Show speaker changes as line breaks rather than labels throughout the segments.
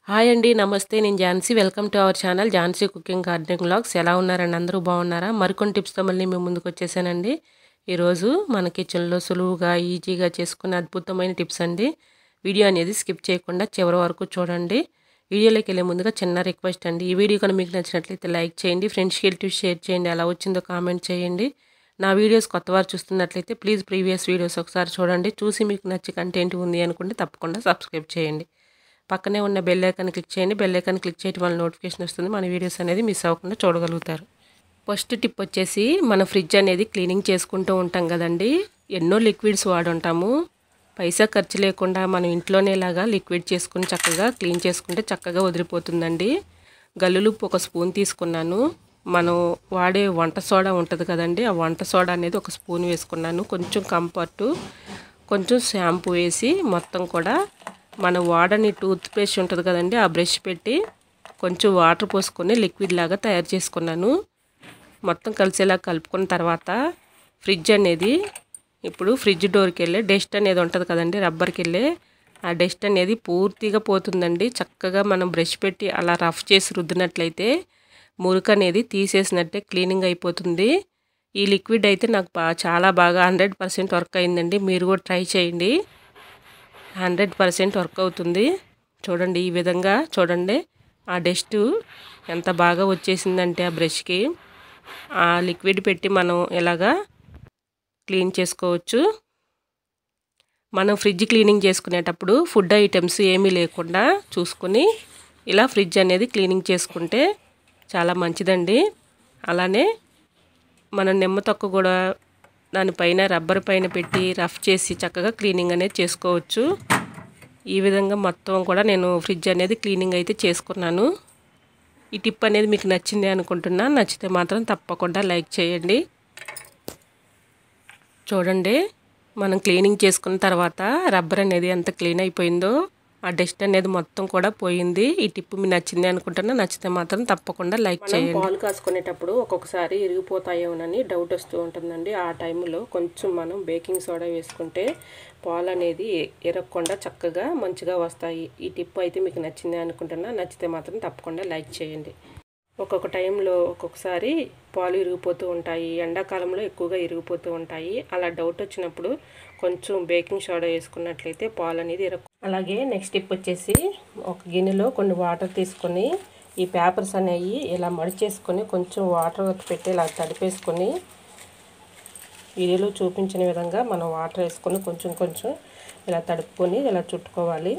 hi అండి నమస్తే నేను Jhansi welcome to our channel Jhansi cooking gardening vlogs ఎలా ఉన్నారండి అందరూ బాగున్నారా మరికొన్ని టిప్స్తో మళ్ళీ మేము ముందుకు వచ్చేసానండి ఈరోజు మన కిచెన్లో సులువుగా ఈజీగా చేసుకునే అద్భుతమైన టిప్స్ అండి వీడియో అనేది స్కిప్ చేయకుండా చివరి వరకు చూడండి వీడియోలోకి వెళ్ళే ముందుగా చిన్న రిక్వెస్ట్ అండి ఈ వీడియో కనుక మీకు నచ్చినట్లయితే లైక్ చేయండి ఫ్రెండ్స్కి వెళ్ళి షేర్ చేయండి ఎలా వచ్చిందో కామెంట్ చేయండి నా వీడియోస్ కొత్త వారు చూస్తున్నట్లయితే ప్లీజ్ ప్రీవియస్ వీడియోస్ ఒకసారి చూడండి చూసి మీకు నచ్చి కంటెంట్ ఉంది అనుకుంటే తప్పకుండా సబ్స్క్రైబ్ చేయండి పక్కనే ఉన్న బెల్ ఐకాన్ క్లిక్ చేయండి బెల్ ఐకాన్ క్లిక్ చేయడం వల్ల నోటిఫికేషన్ వస్తుంది మన వీడియోస్ అనేది మిస్ అవ్వకుండా చూడగలుగుతారు ఫస్ట్ టిప్ వచ్చేసి మన ఫ్రిడ్జ్ అనేది క్లీనింగ్ చేసుకుంటూ ఉంటాం కదండి ఎన్నో లిక్విడ్స్ వాడుంటాము పైసా ఖర్చు లేకుండా మనం ఇంట్లోనే ఇలాగా లిక్విడ్ చేసుకుని చక్కగా క్లీన్ చేసుకుంటే చక్కగా వదిలిపోతుందండి గల్లులుప్పు ఒక స్పూన్ తీసుకున్నాను మనం వాడే వంట సోడా ఉంటుంది కదండి ఆ వంట సోడా అనేది ఒక స్పూన్ వేసుకున్నాను కొంచెం కంఫర్టు కొంచెం షాంపూ వేసి మొత్తం కూడా మనం వాడని టూత్ బ్రష్ ఉంటుంది కదండి ఆ బ్రష్ పెట్టి కొంచెం వాటర్ పోసుకొని లిక్విడ్ లాగా తయారు చేసుకున్నాను మొత్తం కలిసేలా కలుపుకున్న తర్వాత ఫ్రిడ్జ్ అనేది ఇప్పుడు ఫ్రిడ్జ్ డోర్కి వెళ్ళి డస్ట్ అనేది ఉంటుంది కదండి రబ్బర్కి వెళ్ళి ఆ డస్ట్ అనేది పూర్తిగా పోతుందండి చక్కగా మనం బ్రష్ పెట్టి అలా రఫ్ చేసి రుద్దినట్లయితే మురికి అనేది తీసేసినట్టే క్లీనింగ్ అయిపోతుంది ఈ లిక్విడ్ అయితే నాకు బా చాలా బాగా హండ్రెడ్ పర్సెంట్ వర్క్ అయిందండి మీరు కూడా ట్రై చేయండి హండ్రెడ్ పర్సెంట్ వర్క్ అవుతుంది చూడండి ఈ విధంగా చూడండి ఆ డస్ట్ ఎంత బాగా వచ్చేసిందంటే ఆ బ్రష్కి ఆ లిక్విడ్ పెట్టి మనం ఎలాగా క్లీన్ చేసుకోవచ్చు మనం ఫ్రిడ్జ్ క్లీనింగ్ చేసుకునేటప్పుడు ఫుడ్ ఐటమ్స్ ఏమీ లేకుండా చూసుకొని ఇలా ఫ్రిడ్జ్ అనేది క్లీనింగ్ చేసుకుంటే చాలా మంచిదండి అలానే మనం నిమ్మ తొక్క కూడా దానిపైన రబ్బర్ పైన పెట్టి రఫ్ చేసి చక్కగా క్లీనింగ్ అనేది చేసుకోవచ్చు ఈ విధంగా మొత్తం కూడా నేను ఫ్రిడ్జ్ అనేది క్లీనింగ్ అయితే చేసుకున్నాను ఈ టిప్ అనేది మీకు నచ్చింది అనుకుంటున్నా నచ్చితే మాత్రం తప్పకుండా లైక్ చేయండి చూడండి మనం క్లీనింగ్ చేసుకున్న తర్వాత రబ్బర్ అనేది ఎంత క్లీన్ అయిపోయిందో ఆ డస్ట్ అనేది మొత్తం కూడా పోయింది ఈ టిప్ మీకు నచ్చింది అనుకుంటున్నా నచ్చితే మాత్రం తప్పకుండా లైక్ చేయండి పాలు కాసుకునేటప్పుడు ఒక్కొక్కసారి ఇరిగిపోతాయేమోనని డౌట్ వస్తూ ఉంటుందండి ఆ టైంలో కొంచెం మనం బేకింగ్ సోడా వేసుకుంటే పాలు అనేది ఎరగకుండా చక్కగా మంచిగా వస్తాయి ఈ టిప్ అయితే మీకు నచ్చింది అనుకుంటున్నా నచ్చితే మాత్రం తప్పకుండా లైక్ చేయండి ఒక్కొక్క టైంలో ఒక్కొక్కసారి పాలు ఇరిగిపోతూ ఉంటాయి ఎండాకాలంలో ఎక్కువగా ఇరిగిపోతూ ఉంటాయి అలా డౌట్ వచ్చినప్పుడు కొంచెం బేకింగ్ సోడా వేసుకున్నట్లయితే పాలు అనేది ఇరగ అలాగే నెక్స్ట్ టిప్ వచ్చేసి ఒక గిన్నెలో కొన్ని వాటర్ తీసుకొని ఈ పేపర్స్ అనేవి ఇలా మడిచేసుకొని కొంచెం వాటర్ పెట్టి ఇలా తడిపేసుకొని వీడియోలో చూపించిన విధంగా మనం వాటర్ వేసుకొని కొంచెం కొంచెం ఇలా తడుపుకొని ఇలా చుట్టుకోవాలి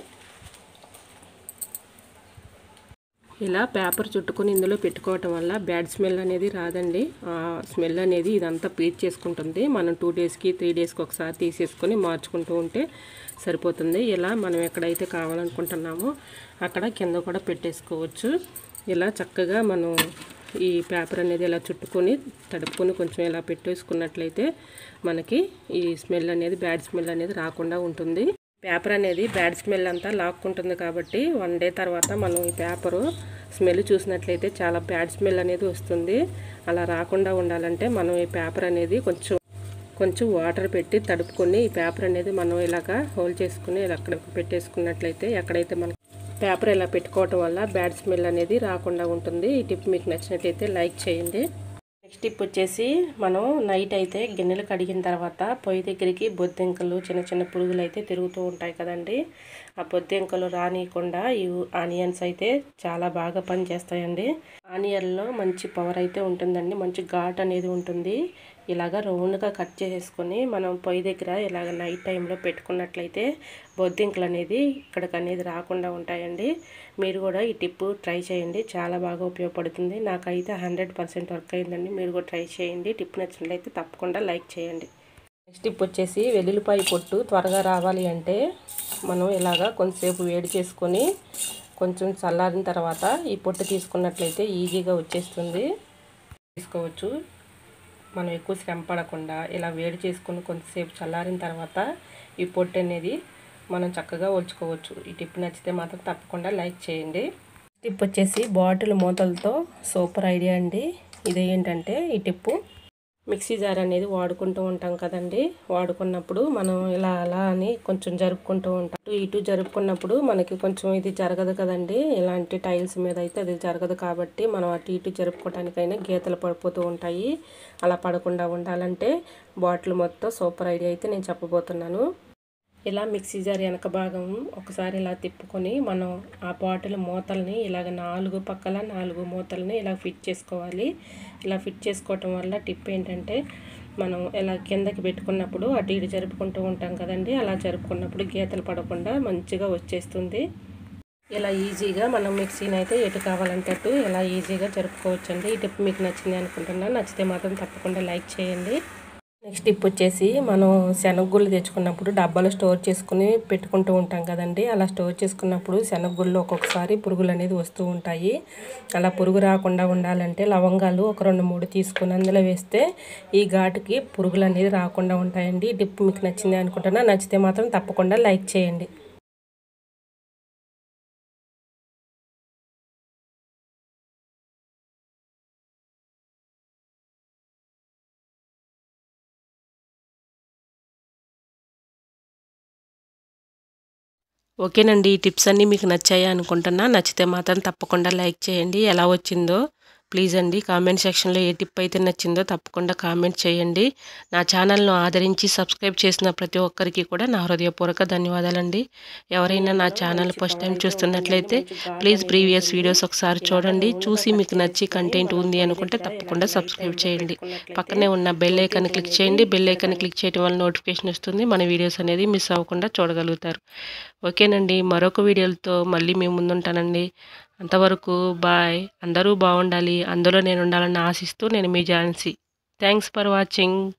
ఇలా పేపర్ చుట్టుకొని ఇందులో పెట్టుకోవటం వల్ల బ్యాడ్ స్మెల్ అనేది రాదండి ఆ స్మెల్ అనేది ఇదంతా పీట్ చేసుకుంటుంది మనం టూ డేస్కి త్రీ డేస్కి ఒకసారి తీసేసుకొని మార్చుకుంటూ ఉంటే సరిపోతుంది ఇలా మనం ఎక్కడైతే కావాలనుకుంటున్నామో అక్కడ కింద కూడా పెట్టేసుకోవచ్చు ఇలా చక్కగా మనం ఈ పేపర్ అనేది ఇలా చుట్టుకొని తడుపుకొని కొంచెం ఇలా పెట్టేసుకున్నట్లయితే మనకి ఈ స్మెల్ అనేది బ్యాడ్ స్మెల్ అనేది రాకుండా ఉంటుంది పేపర్ అనేది బ్యాడ్ స్మెల్ అంతా లాక్కుంటుంది కాబట్టి వన్ డే తర్వాత మనం ఈ పేపరు స్మెల్ చూసినట్లయితే చాలా బ్యాడ్ స్మెల్ అనేది వస్తుంది అలా రాకుండా ఉండాలంటే మనం ఈ పేపర్ అనేది కొంచెం కొంచెం వాటర్ పెట్టి తడుపుకొని ఈ పేపర్ అనేది మనం ఇలాగా హోల్ చేసుకుని ఇలా అక్కడ పెట్టేసుకున్నట్లయితే ఎక్కడైతే మనం పేపర్ ఇలా పెట్టుకోవటం వల్ల బ్యాడ్ స్మెల్ అనేది రాకుండా ఉంటుంది ఈ టిప్ మీకు నచ్చినట్లయితే లైక్ చేయండి నెక్స్ట్ టిప్ వచ్చేసి మనం నైట్ అయితే గిన్నెలు కడిగిన తర్వాత పొయ్యి దగ్గరికి బొద్దింకలు చిన్న చిన్న పురుగులు అయితే తిరుగుతూ ఉంటాయి కదండి ఆ బొద్దింకలు రానియకుండా ఈ ఆనియన్స్ అయితే చాలా బాగా పనిచేస్తాయండి ఆనియన్లో మంచి పవర్ అయితే ఉంటుందండి మంచి ఘాట్ అనేది ఉంటుంది ఇలాగ రౌండ్గా కట్ చేసేసుకొని మనం పొయ్యి దగ్గర ఇలాగ నైట్ టైంలో పెట్టుకున్నట్లయితే బొద్దింకలు అనేది ఇక్కడికి అనేది రాకుండా ఉంటాయండి మీరు కూడా ఈ టిప్ ట్రై చేయండి చాలా బాగా ఉపయోగపడుతుంది నాకైతే హండ్రెడ్ పర్సెంట్ వర్క్ అయిందండి మీరు కూడా ట్రై చేయండి టిప్ నచ్చినట్లయితే తప్పకుండా లైక్ చేయండి నెక్స్ట్ టిప్ వచ్చేసి వెల్లుల్లిపాయ పొట్టు త్వరగా రావాలి అంటే మనం ఇలాగా కొంతసేపు వేడి చేసుకొని కొంచెం చల్లారిన తర్వాత ఈ పొట్టు తీసుకున్నట్లయితే ఈజీగా వచ్చేస్తుంది తీసుకోవచ్చు మనం ఎక్కువ శ్రమ పడకుండా ఇలా వేడి చేసుకొని కొంతసేపు చల్లారిన తర్వాత ఈ పొట్టు అనేది మనం చక్కగా ఒలుచుకోవచ్చు ఈ టిప్ నచ్చితే మాత్రం తప్పకుండా లైక్ చేయండి టిప్ వచ్చేసి బాటిల్ మూతలతో సూపర్ ఐడియా అండి ఇదేంటంటే ఈ టిప్పు మిక్సీ జార్ అనేది వాడుకుంటూ ఉంటాం కదండి వాడుకున్నప్పుడు మనం ఇలా అలా అని కొంచెం జరుపుకుంటూ ఉంటాం అటు ఇటు జరుపుకున్నప్పుడు మనకి కొంచెం ఇది జరగదు కదండి ఇలాంటి టైల్స్ మీద అయితే అది జరగదు కాబట్టి మనం అటు ఇటు జరుపుకోవడానికైనా గీతలు పడిపోతూ ఉంటాయి అలా పడకుండా ఉండాలంటే బాటిల్ మొత్తం సూపర్ ఐడియా అయితే నేను చెప్పబోతున్నాను ఇలా మిక్సీ జార్ వెనక భాగం ఒకసారి ఇలా తిప్పుకొని మనం ఆ బాటిల్ మూతల్ని ఇలాగ నాలుగు పక్కల నాలుగు మూతల్ని ఇలా ఫిట్ చేసుకోవాలి ఇలా ఫిట్ చేసుకోవటం వల్ల టిప్ ఏంటంటే మనం ఇలా కిందకి పెట్టుకున్నప్పుడు అటు ఇటు జరుపుకుంటూ ఉంటాం కదండి అలా జరుపుకున్నప్పుడు గీతలు పడకుండా మంచిగా వచ్చేస్తుంది ఇలా ఈజీగా మనం మిక్సీని అయితే ఎటు కావాలంటే అటు ఇలా ఈజీగా జరుపుకోవచ్చండి ఈ టిప్ మీకు నచ్చింది అనుకుంటున్నాను నచ్చితే మాత్రం తప్పకుండా లైక్ చేయండి నెక్స్ట్ టిప్ వచ్చేసి మనం శనగగుళ్ళు తెచ్చుకున్నప్పుడు డబ్బాలో స్టోర్ చేసుకుని పెట్టుకుంటూ ఉంటాం కదండి అలా స్టోర్ చేసుకున్నప్పుడు శనగగుళ్ళు ఒక్కొక్కసారి పురుగులు అనేది వస్తూ ఉంటాయి అలా పురుగు రాకుండా ఉండాలంటే లవంగాలు ఒక రెండు మూడు తీసుకుని అందులో వేస్తే ఈ ఘాటుకి పురుగులు అనేది రాకుండా ఉంటాయండి ఈ టిప్ మీకు నచ్చింది అనుకుంటున్నా నచ్చితే మాత్రం తప్పకుండా లైక్ చేయండి ఓకేనండి ఈ టిప్స్ అన్నీ మీకు నచ్చాయి అనుకుంటున్నా నచ్చితే మాత్రం తప్పకుండా లైక్ చేయండి ఎలా వచ్చిందో ప్లీజ్ అండి కామెంట్ సెక్షన్లో ఏ టిప్ అయితే నచ్చిందో తప్పకుండా కామెంట్ చేయండి నా ఛానల్ను ఆదరించి సబ్స్క్రైబ్ చేసిన ప్రతి ఒక్కరికి కూడా నా హృదయపూర్వక ధన్యవాదాలండి ఎవరైనా నా ఛానల్ ఫస్ట్ టైం చూస్తున్నట్లయితే ప్లీజ్ ప్రీవియస్ వీడియోస్ ఒకసారి చూడండి చూసి మీకు నచ్చి కంటెంట్ ఉంది అనుకుంటే తప్పకుండా సబ్స్క్రైబ్ చేయండి పక్కనే ఉన్న బెల్ ఐకాన్ క్లిక్ చేయండి బెల్ ఐకాన్ క్లిక్ చేయడం వల్ల నోటిఫికేషన్ వస్తుంది మన వీడియోస్ అనేది మిస్ అవ్వకుండా చూడగలుగుతారు ఓకేనండి మరొక వీడియోలతో మళ్ళీ మేము ముందుంటానండి అంతవరకు బాయ్ అందరూ బాగుండాలి అందులో నేను ఉండాలని ఆశిస్తూ నేను మీ ఝాన్సీ థ్యాంక్స్ ఫర్ వాచింగ్